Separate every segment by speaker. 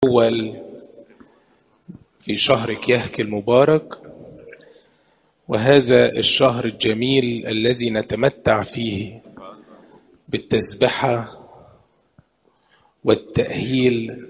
Speaker 1: الأول في شهر كيهك المبارك وهذا الشهر الجميل الذي نتمتع فيه بالتسبحة والتأهيل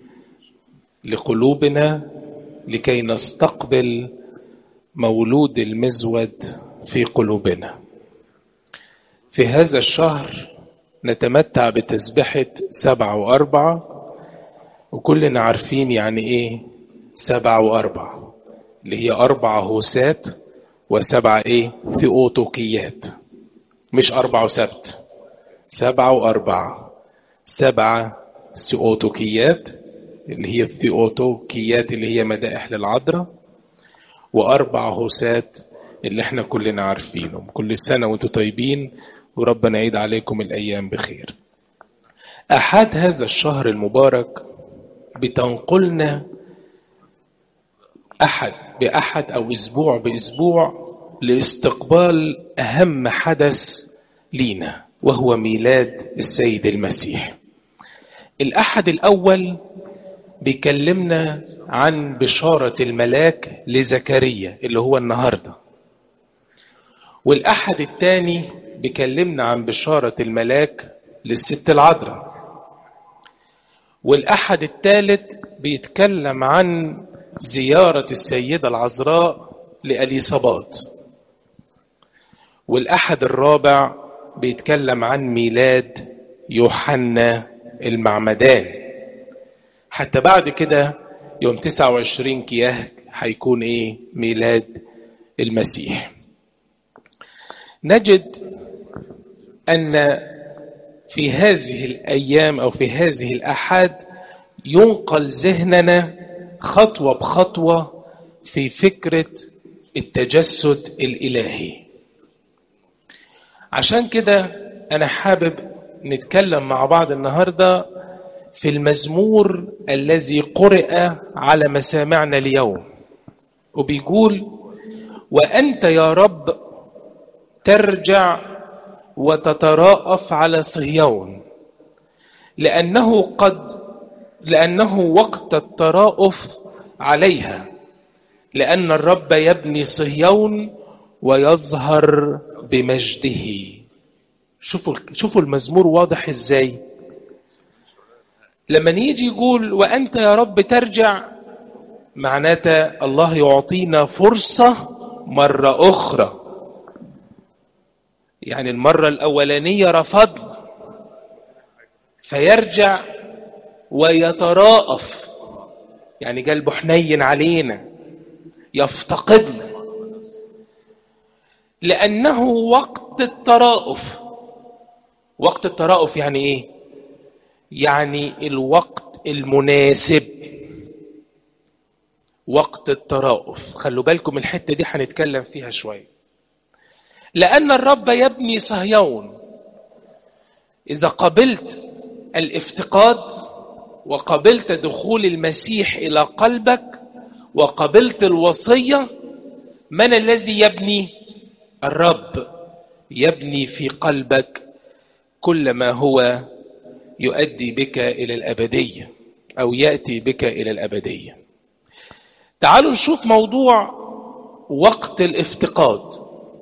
Speaker 1: لقلوبنا لكي نستقبل مولود المزود في قلوبنا في هذا الشهر نتمتع بتسبحة سبعة وأربعة وكلنا عارفين يعني إيه سبعة وأربعة اللي هي أربع هوسات وسبعة إيه ثيوتوكيات مش أربعة وسبت سبعة وأربعة سبعة ثيوتوكيات اللي هي الثيوتوكيات اللي هي مدائح للعذراء وأربع هوسات اللي احنا كلنا عارفينهم كل سنة وانتم طيبين وربنا يعيد عليكم الأيام بخير أحد هذا الشهر المبارك بتنقلنا أحد بأحد أو أسبوع بأسبوع لاستقبال أهم حدث لينا وهو ميلاد السيد المسيح الأحد الأول بيكلمنا عن بشارة الملاك لزكريا اللي هو النهاردة والأحد الثاني بيكلمنا عن بشارة الملاك للست العذراء والأحد الثالث بيتكلم عن زيارة السيدة العذراء لأليصابات والأحد الرابع بيتكلم عن ميلاد يوحنا المعمدان حتى بعد كده يوم 29 كياه هيكون ايه ميلاد المسيح نجد ان في هذه الايام او في هذه الاحاد ينقل ذهننا خطوه بخطوه في فكره التجسد الالهي عشان كده انا حابب نتكلم مع بعض النهارده في المزمور الذي قرئ على مسامعنا اليوم وبيقول وانت يا رب ترجع وتتراءف على صهيون لانه قد لانه وقت التراءف عليها لان الرب يبني صهيون ويظهر بمجده شوفوا شوفوا المزمور واضح ازاي لما يجي يقول وانت يا رب ترجع معناته الله يعطينا فرصه مره اخرى يعني المره الاولانيه رفضنا فيرجع ويتراءف يعني قلبه حنين علينا يفتقدنا لانه وقت التراءف وقت التراءف يعني ايه يعني الوقت المناسب وقت التراءف خلوا بالكم الحته دي هنتكلم فيها شويه لان الرب يبني صهيون اذا قبلت الافتقاد وقبلت دخول المسيح الى قلبك وقبلت الوصيه من الذي يبني الرب يبني في قلبك كل ما هو يؤدي بك الى الابديه او ياتي بك الى الابديه تعالوا نشوف موضوع وقت الافتقاد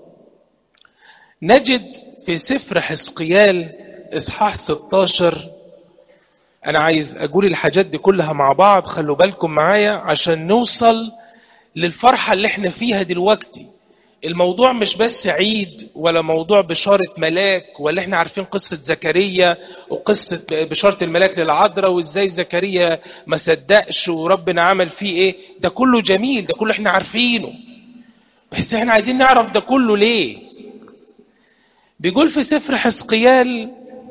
Speaker 1: نجد في سفر حسقيال اصحاح 16 انا عايز اقول الحاجات دي كلها مع بعض خلوا بالكم معايا عشان نوصل للفرحه اللي احنا فيها دلوقتي الموضوع مش بس عيد ولا موضوع بشارة ملاك ولا احنا عارفين قصة زكريا وقصة بشارة الملاك للعذراء وازاي زكريا ما صدقش وربنا عمل فيه ايه ده كله جميل ده كله احنا عارفينه بس احنا عايزين نعرف ده كله ليه بيقول في سفر حسقيال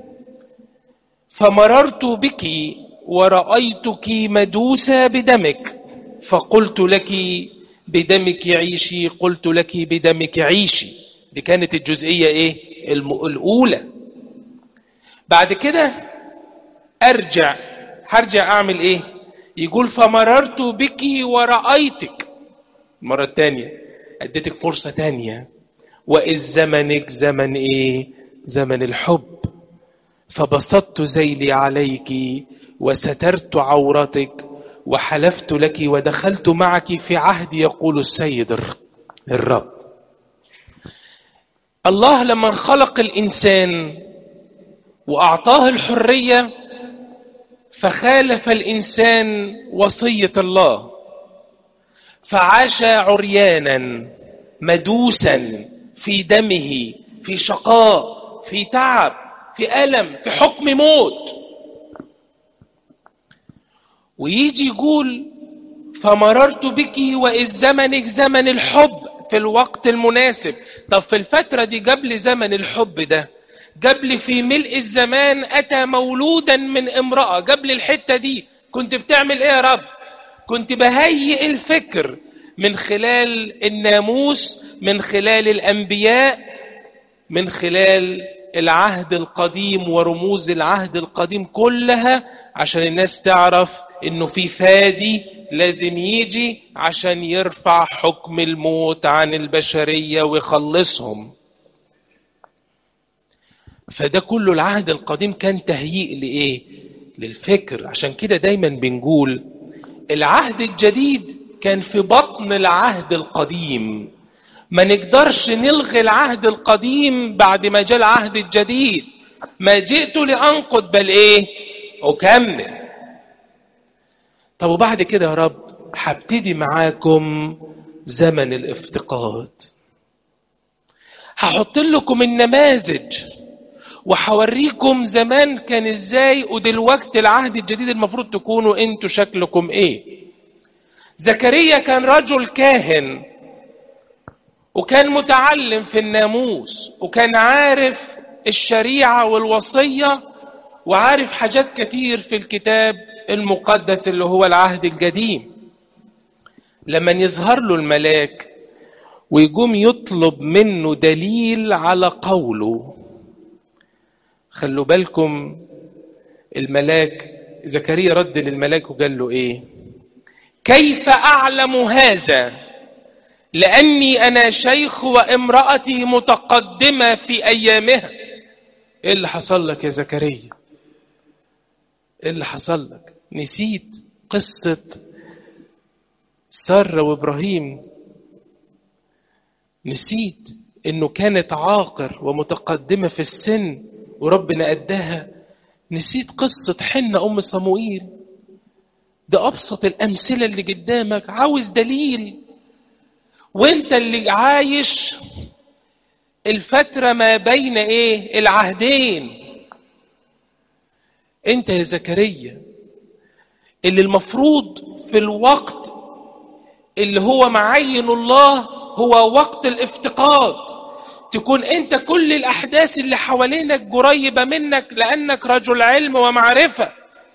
Speaker 1: فمررت بك ورأيتك مدوسة بدمك فقلت لك بدمك عيشي قلت لك بدمك عيشي دي كانت الجزئية ايه الأولى بعد كده أرجع هرجع أعمل ايه يقول فمررت بك ورأيتك المرة الثانية اديتك فرصة تانية وإذ زمنك زمن ايه زمن الحب فبسطت ذيلي عليك وسترت عورتك وحلفت لك ودخلت معك في عهد يقول السيد الرب الله لما خلق الانسان واعطاه الحريه فخالف الانسان وصيه الله فعاش عريانا مدوسا في دمه في شقاء في تعب في الم في حكم موت ويجي يقول فمررت بك وإذ زمنك زمن الحب في الوقت المناسب طب في الفترة دي قبل زمن الحب ده قبل في ملء الزمان أتى مولودا من امرأة قبل الحتة دي كنت بتعمل ايه يا رب كنت بهيئ الفكر من خلال الناموس من خلال الأنبياء من خلال العهد القديم ورموز العهد القديم كلها عشان الناس تعرف انه في فادي لازم يجي عشان يرفع حكم الموت عن البشرية ويخلصهم فده كله العهد القديم كان تهيئ لإيه؟ للفكر عشان كده دايما بنقول العهد الجديد كان في بطن العهد القديم ما نقدرش نلغي العهد القديم بعد ما جاء العهد الجديد ما جئت لأنقض بل إيه أكمل طب وبعد كده يا رب هبتدي معاكم زمن الافتقاد هحط لكم النماذج وهوريكم زمان كان ازاي ودلوقتي العهد الجديد المفروض تكونوا انتوا شكلكم ايه زكريا كان رجل كاهن وكان متعلم في الناموس وكان عارف الشريعة والوصية وعارف حاجات كتير في الكتاب المقدس اللي هو العهد القديم لما يظهر له الملاك ويقوم يطلب منه دليل على قوله خلوا بالكم الملاك زكريا رد للملاك وقال له ايه كيف اعلم هذا لاني انا شيخ وامراتي متقدمه في ايامها ايه اللي حصل لك يا زكريا ايه اللي حصل لك نسيت قصه ساره وابراهيم نسيت انه كانت عاقر ومتقدمه في السن وربنا قدها نسيت قصه حنه ام صموئيل ده ابسط الامثله اللي قدامك عاوز دليل وانت اللي عايش الفتره ما بين ايه العهدين انت يا زكريا اللي المفروض في الوقت اللي هو معين الله هو وقت الافتقاد تكون انت كل الاحداث اللي حوالينك قريبه منك لانك رجل علم ومعرفه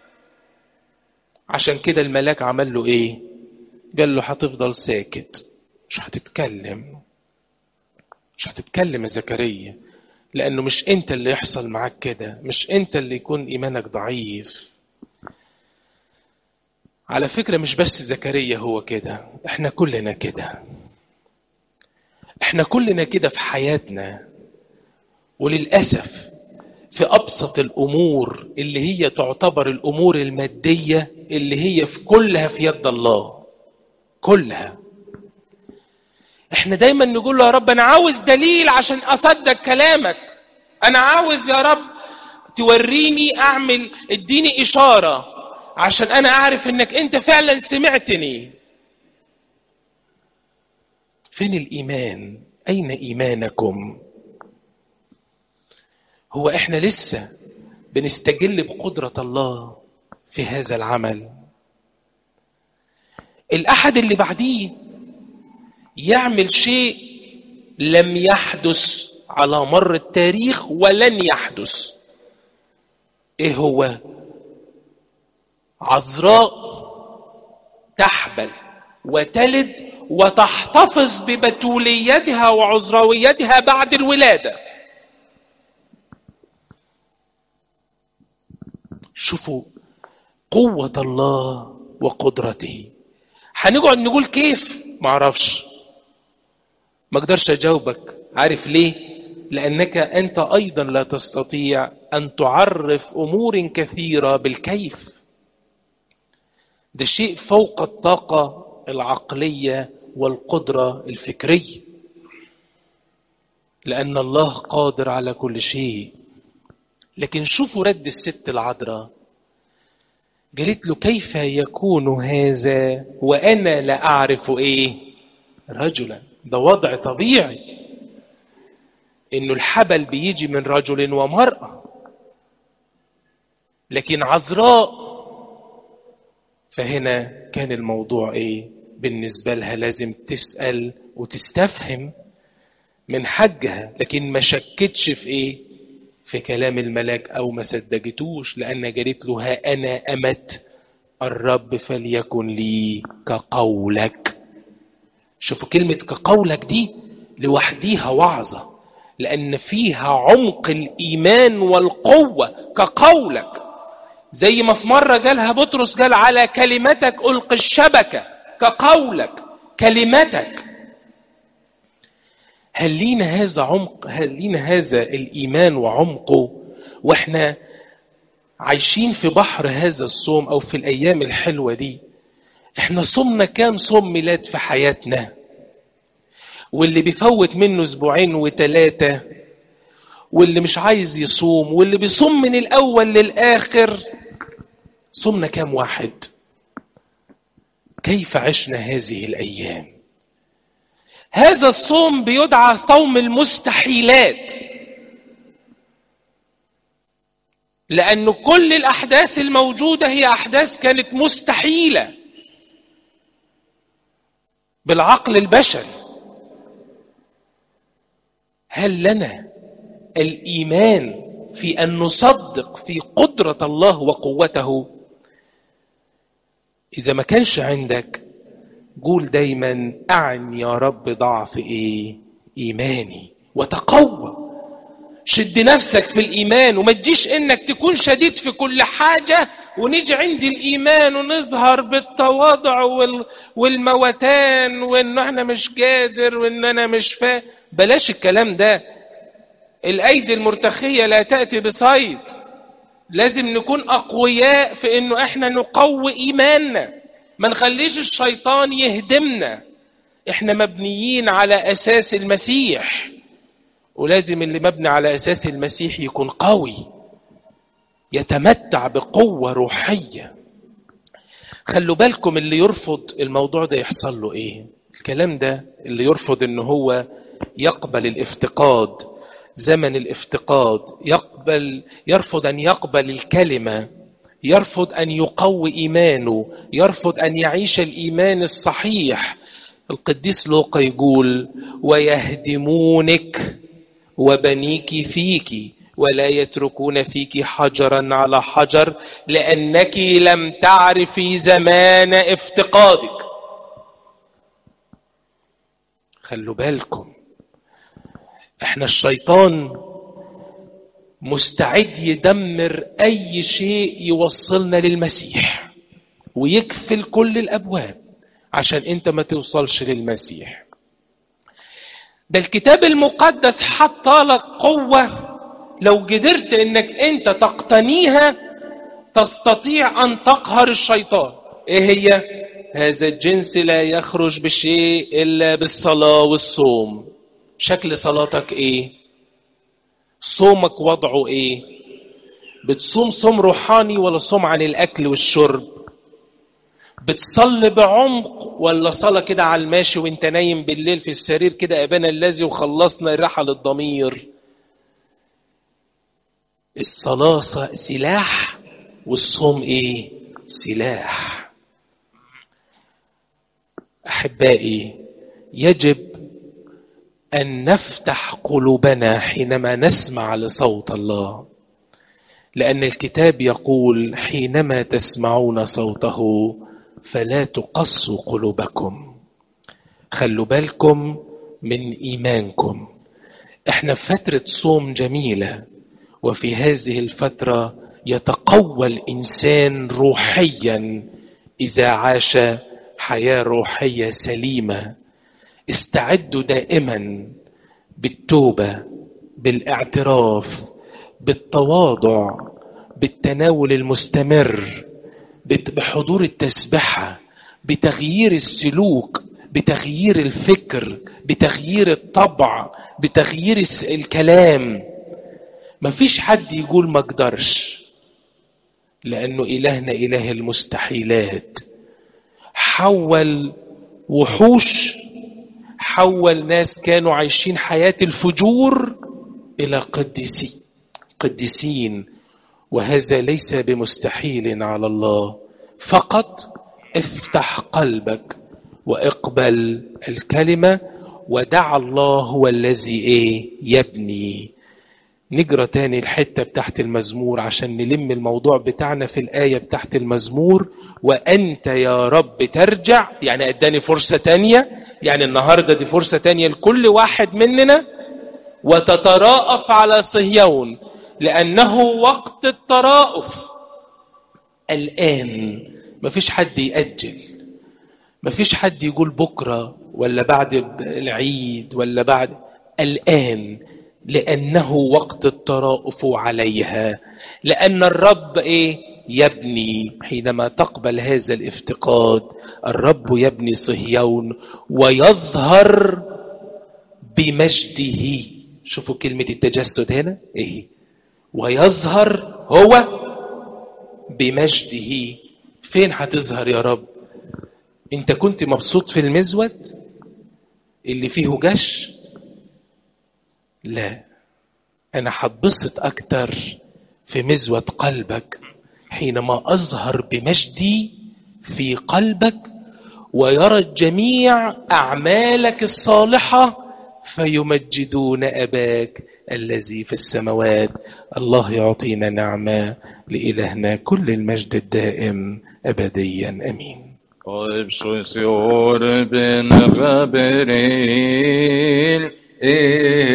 Speaker 1: عشان كده الملاك عمل له ايه قال له هتفضل ساكت مش هتتكلم مش هتتكلم يا زكريا لانه مش انت اللي يحصل معاك كده مش انت اللي يكون ايمانك ضعيف على فكرة مش بس زكريا هو كده احنا كلنا كده احنا كلنا كده في حياتنا وللأسف في أبسط الأمور اللي هي تعتبر الأمور المادية اللي هي في كلها في يد الله كلها احنا دايما نقول له يا رب انا عاوز دليل عشان اصدق كلامك انا عاوز يا رب توريني اعمل اديني اشاره عشان انا اعرف انك انت فعلا سمعتني فين الايمان اين ايمانكم هو احنا لسه بنستجل بقدره الله في هذا العمل الاحد اللي بعديه يعمل شيء لم يحدث على مر التاريخ ولن يحدث ايه هو عذراء تحبل وتلد وتحتفظ ببتوليتها وعذراويتها بعد الولاده شوفوا قوه الله وقدرته هنقعد نقول كيف معرفش ما اقدرش اجاوبك عارف ليه لانك انت ايضا لا تستطيع ان تعرف امور كثيره بالكيف ده شيء فوق الطاقة العقلية والقدرة الفكرية لأن الله قادر على كل شيء لكن شوفوا رد الست العذراء قالت له كيف يكون هذا وأنا لا أعرف إيه رجلا ده وضع طبيعي إنه الحبل بيجي من رجل ومرأة لكن عذراء فهنا كان الموضوع ايه بالنسبه لها لازم تسال وتستفهم من حجها لكن ما شكتش في ايه في كلام الملاك او ما صدقتوش لان قالت له ها انا امت الرب فليكن لي كقولك شوفوا كلمه كقولك دي لوحديها وعظه لان فيها عمق الايمان والقوه كقولك زي ما في مرة قالها بطرس قال على كلمتك ألقي الشبكة كقولك كلمتك هل لينا هذا عمق هل لينا هذا الإيمان وعمقه وإحنا عايشين في بحر هذا الصوم أو في الأيام الحلوة دي إحنا صمنا كام صوم ميلاد في حياتنا واللي بيفوت منه أسبوعين وثلاثة واللي مش عايز يصوم واللي بيصوم من الأول للآخر صمنا كام واحد كيف عشنا هذه الأيام هذا الصوم بيدعى صوم المستحيلات لأن كل الأحداث الموجودة هي أحداث كانت مستحيلة بالعقل البشري هل لنا الايمان في ان نصدق في قدره الله وقوته اذا ما كانش عندك قول دايما اعن يا رب ضعف ايه ايماني وتقوى شد نفسك في الايمان وما تجيش انك تكون شديد في كل حاجه ونيجي عند الايمان ونظهر بالتواضع وال... والموتان وان احنا مش قادر وان انا مش فاهم بلاش الكلام ده الايدي المرتخيه لا تاتي بصيد لازم نكون اقوياء في انه احنا نقوي ايماننا ما نخليش الشيطان يهدمنا احنا مبنيين على اساس المسيح ولازم اللي مبني على اساس المسيح يكون قوي يتمتع بقوه روحيه خلوا بالكم اللي يرفض الموضوع ده يحصل له ايه الكلام ده اللي يرفض ان هو يقبل الافتقاد زمن الافتقاد يقبل يرفض ان يقبل الكلمه يرفض ان يقوي ايمانه يرفض ان يعيش الايمان الصحيح القديس لوقا يقول ويهدمونك وبنيك فيك ولا يتركون فيك حجرا على حجر لانك لم تعرفي زمان افتقادك خلوا بالكم احنا الشيطان مستعد يدمر اي شيء يوصلنا للمسيح ويكفل كل الابواب عشان انت ما توصلش للمسيح ده الكتاب المقدس حط لك قوة لو قدرت انك انت تقتنيها تستطيع ان تقهر الشيطان ايه هي هذا الجنس لا يخرج بشيء الا بالصلاة والصوم شكل صلاتك ايه صومك وضعه ايه بتصوم صوم روحاني ولا صوم عن الاكل والشرب بتصلي بعمق ولا صلاة كده على الماشي وانت نايم بالليل في السرير كده ابانا الذي وخلصنا الراحة للضمير الصلاة سلاح والصوم ايه سلاح احبائي يجب ان نفتح قلوبنا حينما نسمع لصوت الله لان الكتاب يقول حينما تسمعون صوته فلا تقصوا قلوبكم خلوا بالكم من ايمانكم احنا في فتره صوم جميله وفي هذه الفتره يتقوى الانسان روحيا اذا عاش حياه روحيه سليمه استعدوا دائما بالتوبه بالاعتراف بالتواضع بالتناول المستمر بحضور التسبحة بتغيير السلوك بتغيير الفكر بتغيير الطبع بتغيير الكلام مفيش حد يقول ما اقدرش لانه الهنا اله المستحيلات حول وحوش حول ناس كانوا عايشين حياه الفجور الى قديسين قديسين وهذا ليس بمستحيل على الله فقط افتح قلبك واقبل الكلمه ودع الله هو الذي ايه يبني نجرى تاني الحته بتاعت المزمور عشان نلم الموضوع بتاعنا في الايه بتاعت المزمور وانت يا رب ترجع يعني اداني فرصه تانيه يعني النهارده دي فرصه تانيه لكل واحد مننا وتتراءف على صهيون لانه وقت التراءف الان مفيش حد ياجل مفيش حد يقول بكره ولا بعد العيد ولا بعد الان لانه وقت التراءف عليها لان الرب ايه يبني حينما تقبل هذا الافتقاد الرب يبني صهيون ويظهر بمجده شوفوا كلمة التجسد هنا ايه ويظهر هو بمجده فين هتظهر يا رب انت كنت مبسوط في المزود اللي فيه جش لا انا هتبسط اكتر في مزود قلبك حينما اظهر بمجدي في قلبك ويرى الجميع اعمالك الصالحه فيمجدون اباك الذي في السماوات الله يعطينا نعمه لالهنا كل المجد الدائم ابديا امين
Speaker 2: Oibsus i orben gaberi